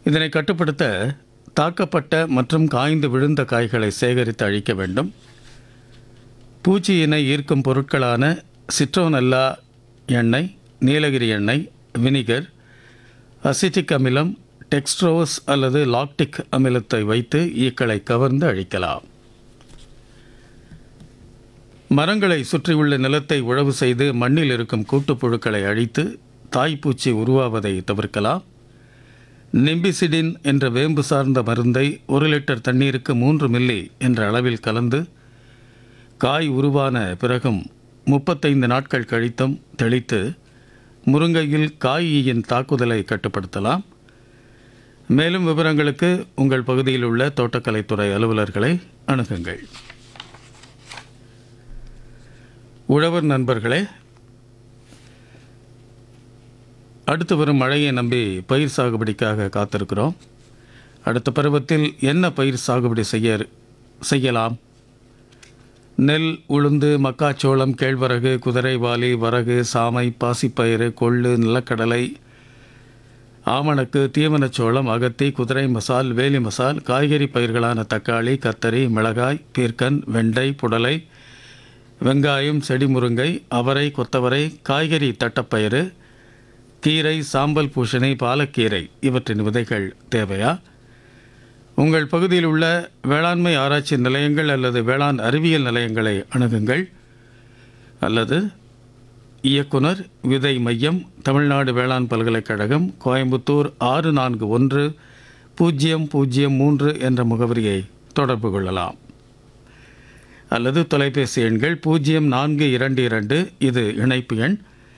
இதனை கட்டுப்படுத்த தாக்கப்பட்ட மற்றும் காய்ந்து விழுந்த காய்களை சேகரித்து அழிக்க வேண்டும் பூச்சியினை ஈர்க்கும் பொருட்களான சிட்ரோனல்லா எண்ணெய் நீலகிரி எண்ணெய் வினிகர் அசிட்டிக் அமிலம் டெக்ஸ்ட்ரோஸ் அல்லது லாக்டிக் அமிலத்தை வைத்து ஈக்களை கவர்ந்து அழிக்கலாம் மரங்களை சுற்றியுள்ள நிலத்தை உழவு செய்து மண்ணில் இருக்கும் கூட்டுப்புழுக்களை அழித்து தாய்ப்பூச்சி உருவாவதை தவிர்க்கலாம் நிம்பிசிடின் என்ற வேம்பு சார்ந்த மருந்தை ஒரு லிட்டர் தண்ணீருக்கு மூன்று மில்லி என்ற அளவில் கலந்து காய் உருவான பிறகும் முப்பத்தைந்து நாட்கள் கழித்தும் தெளித்து முருங்கையில் காயின் தாக்குதலை கட்டுப்படுத்தலாம் மேலும் விவரங்களுக்கு உங்கள் பகுதியில் உள்ள தோட்டக்கலைத்துறை அலுவலர்களை அணுகுங்கள் உழவர் நண்பர்களே அடுத்து வரும் மழையை நம்பி பயிர் சாகுபடிக்காக காத்திருக்கிறோம் அடுத்த பருவத்தில் என்ன பயிர் சாகுபடி செய்ய செய்யலாம் நெல் உளுந்து மக்காச்சோளம் கேழ்வரகு குதிரைவாலி வரகு சாமை பாசிப்பயிறு கொள்ளு நிலக்கடலை ஆமணக்கு தீவனச்சோளம் அகத்தி குதிரை மசால் வேலி மசால் காய்கறி பயிர்களான தக்காளி கத்தரி மிளகாய் பீர்க்கன் வெண்டை புடலை வெங்காயம் செடி முருங்கை அவரை கொத்தவரை காய்கறி தட்டப்பயிறு கீரை சாம்பல் பூசணி பாலக்கீரை இவற்றின் விதைகள் தேவையா உங்கள் பகுதியில் உள்ள வேளாண்மை ஆராய்ச்சி நிலையங்கள் அல்லது வேளாண் அறிவியல் நிலையங்களை அணுகுங்கள் அல்லது இயக்குனர் விதை மையம் தமிழ்நாடு வேளாண் பல்கலைக்கழகம் கோயம்புத்தூர் ஆறு நான்கு ஒன்று பூஜ்ஜியம் பூஜ்ஜியம் மூன்று என்ற முகவரியை தொடர்பு கொள்ளலாம் அல்லது தொலைபேசி எண்கள் பூஜ்ஜியம் நான்கு இரண்டு இரண்டு இது இணைப்பு எண்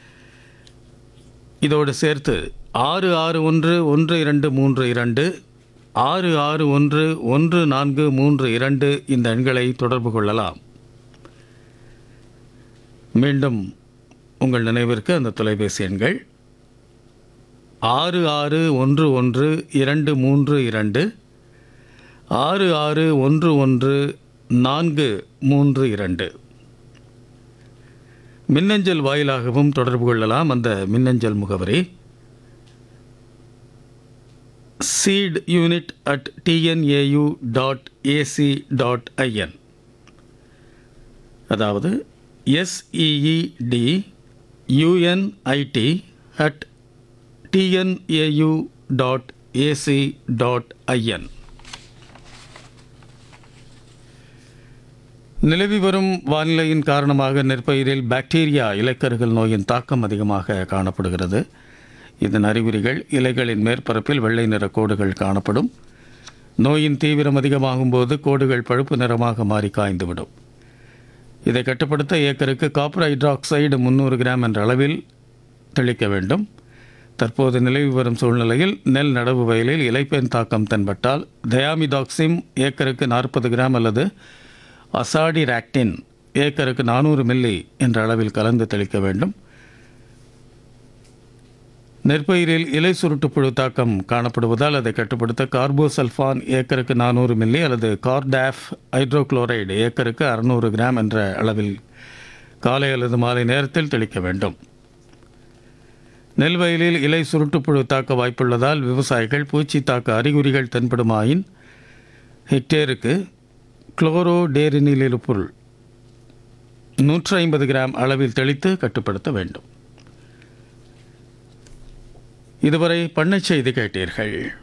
இதோடு சேர்த்து ஆறு ஆறு ஒன்று ஒன்று இரண்டு மூன்று இரண்டு ஆறு ஆறு ஒன்று ஒன்று நான்கு மூன்று இரண்டு இந்த எண்களை தொடர்பு கொள்ளலாம் மீண்டும் உங்கள் நினைவிற்கு அந்த தொலைபேசி எண்கள் ஆறு ஆறு ஒன்று ஒன்று இரண்டு மூன்று இரண்டு ஆறு ஆறு ஒன்று ஒன்று நான்கு மூன்று இரண்டு மின்னஞ்சல் வாயிலாகவும் தொடர்பு கொள்ளலாம் அந்த மின்னஞ்சல் முகவரி seed unit at TNAU dot AC dot IN அதாவது S E E D U N I T at TNAU dot AC dot IN நிலவி வரும் வானிலையின் காரணமாக நெற்பயிரில் பாக்டீரியா இலைக்கருகள் நோயின் தாக்கம் அதிகமாக காணப்படுகிறது இதன் அறிகுறிகள் இலைகளின் மேற்பரப்பில் வெள்ளை நிற கோடுகள் காணப்படும் நோயின் தீவிரம் அதிகமாகும் போது கோடுகள் பழுப்பு நிறமாக மாறி காய்ந்துவிடும் இதை கட்டுப்படுத்த ஏக்கருக்கு காப்பர் ஹைட்ராக்சைடு முந்நூறு கிராம் என்ற அளவில் தெளிக்க வேண்டும் தற்போது நிலவி வரும் சூழ்நிலையில் நெல் நடவு வயலில் இலைப்பேன் தாக்கம் தென்பட்டால் தயாமிடாக்சிம் ஏக்கருக்கு நாற்பது கிராம் அல்லது அசாடி ராக்டின் ஏக்கருக்கு நானூறு மில்லி என்ற அளவில் கலந்து தெளிக்க வேண்டும் நெற்பயிரில் இலை சுருட்டுப்புழு தாக்கம் காணப்படுவதால் அதை கட்டுப்படுத்த கார்போசல்ஃபான் ஏக்கருக்கு நானூறு மில்லி அல்லது கார்டாஃப் ஹைட்ரோகுளோரைடு ஏக்கருக்கு அறுநூறு கிராம் என்ற அளவில் காலை அல்லது மாலை நேரத்தில் தெளிக்க வேண்டும் நெல் வயலில் இலை சுருட்டுப்புழு தாக்க வாய்ப்புள்ளதால் விவசாயிகள் பூச்சி தாக்க அறிகுறிகள் தென்படுமாயின் ஹெக்டேருக்கு குளோரோடேரினிலிருப்புள் நூற்றி ஐம்பது கிராம் அளவில் தெளித்து கட்டுப்படுத்த வேண்டும் இதுவரை பண்ணை செய்தி கேட்டீர்கள்